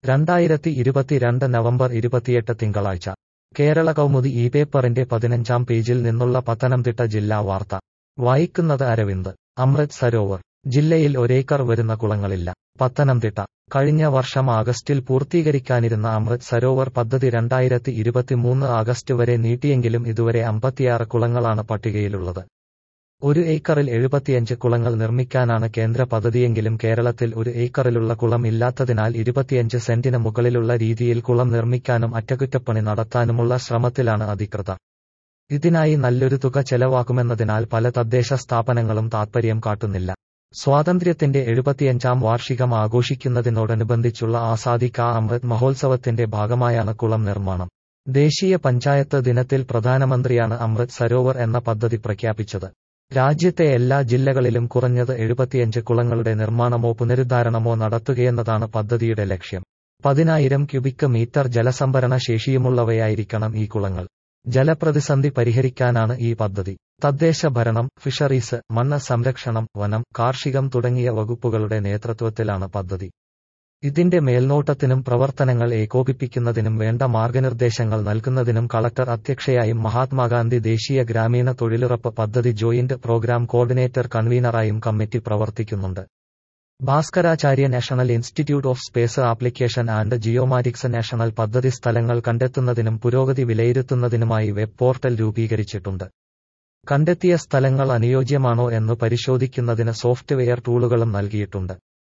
രണ്ടായിരത്തി ഇരുപത്തിരണ്ട് നവംബർ ഇരുപത്തിയെട്ട് തിങ്കളാഴ്ച കേരള കൗമുദി ഈ പേപ്പറിന്റെ പതിനഞ്ചാം പേജിൽ നിന്നുള്ള പത്തനംതിട്ട ജില്ലാ വാർത്ത വായിക്കുന്നത് അരവിന്ദ് അമൃത് സരോവർ ജില്ലയിൽ ഒരേക്കർ വരുന്ന കുളങ്ങളില്ല പത്തനംതിട്ട കഴിഞ്ഞ വർഷം ആഗസ്റ്റിൽ പൂർത്തീകരിക്കാനിരുന്ന അമൃത് സരോവർ പദ്ധതി രണ്ടായിരത്തി ഇരുപത്തിമൂന്ന് ആഗസ്റ്റ് വരെ നീട്ടിയെങ്കിലും ഇതുവരെ അമ്പത്തിയാറ് കുളങ്ങളാണ് പട്ടികയിലുള്ളത് ഒരു ഏക്കറിൽ എഴുപത്തിയഞ്ച് കുളങ്ങൾ നിർമ്മിക്കാനാണ് കേന്ദ്ര പദ്ധതിയെങ്കിലും കേരളത്തിൽ ഒരു ഏക്കറിലുള്ള കുളം ഇല്ലാത്തതിനാൽ ഇരുപത്തിയഞ്ച് സെന്റിന് മുകളിലുള്ള രീതിയിൽ കുളം നിർമ്മിക്കാനും അറ്റകുറ്റപ്പണി നടത്താനുമുള്ള ശ്രമത്തിലാണ് അധികൃതർ ഇതിനായി നല്ലൊരു തുക ചെലവാക്കുമെന്നതിനാൽ പല തദ്ദേശ സ്ഥാപനങ്ങളും താൽപര്യം കാട്ടുന്നില്ല സ്വാതന്ത്ര്യത്തിന്റെ എഴുപത്തിയഞ്ചാം വാർഷികം ആഘോഷിക്കുന്നതിനോടനുബന്ധിച്ചുള്ള ആസാദി കാ അമൃത് മഹോത്സവത്തിന്റെ ഭാഗമായാണ് കുളം നിർമ്മാണം ദേശീയ പഞ്ചായത്ത് ദിനത്തിൽ പ്രധാനമന്ത്രിയാണ് അമൃത് സരോവർ എന്ന പദ്ധതി പ്രഖ്യാപിച്ചത് രാജ്യത്തെ എല്ലാ ജില്ലകളിലും കുറഞ്ഞത് എഴുപത്തിയഞ്ച് കുളങ്ങളുടെ നിർമ്മാണമോ പുനരുദ്ധാരണമോ നടത്തുകയെന്നതാണ് പദ്ധതിയുടെ ലക്ഷ്യം പതിനായിരം ക്യൂബിക് മീറ്റർ ജലസംഭരണ ശേഷിയുമുള്ളവയായിരിക്കണം ഈ കുളങ്ങൾ ജലപ്രതിസന്ധി പരിഹരിക്കാനാണ് ഈ പദ്ധതി തദ്ദേശ ഭരണം ഫിഷറീസ് മണ്ണ് സംരക്ഷണം വനം കാർഷികം തുടങ്ങിയ വകുപ്പുകളുടെ നേതൃത്വത്തിലാണ് പദ്ധതി ഇതിന്റെ മേൽനോട്ടത്തിനും പ്രവർത്തനങ്ങൾ ഏകോപിപ്പിക്കുന്നതിനും വേണ്ട മാർഗനിർദ്ദേശങ്ങൾ നൽകുന്നതിനും കളക്ടർ അധ്യക്ഷയായും മഹാത്മാഗാന്ധി ദേശീയ ഗ്രാമീണ തൊഴിലുറപ്പ് പദ്ധതി ജോയിന്റ് പ്രോഗ്രാം കോർഡിനേറ്റർ കൺവീനറായും കമ്മിറ്റി പ്രവർത്തിക്കുന്നുണ്ട് Bhaskaracharya national institute of space application and geomatics national പദ്ധതി സ്ഥലങ്ങൾ കണ്ടെത്തുന്നതിനും പുരോഗതി വിലയിരുത്തുന്നതിനുമായി വെബ് പോർട്ടൽ രൂപീകരിച്ചിട്ടുണ്ട് കണ്ടെത്തിയ സ്ഥലങ്ങൾ അനുയോജ്യമാണോ എന്ന് പരിശോധിക്കുന്നതിന് സോഫ്റ്റ്വെയർ ടൂളുകളും നൽകിയിട്ടുണ്ട്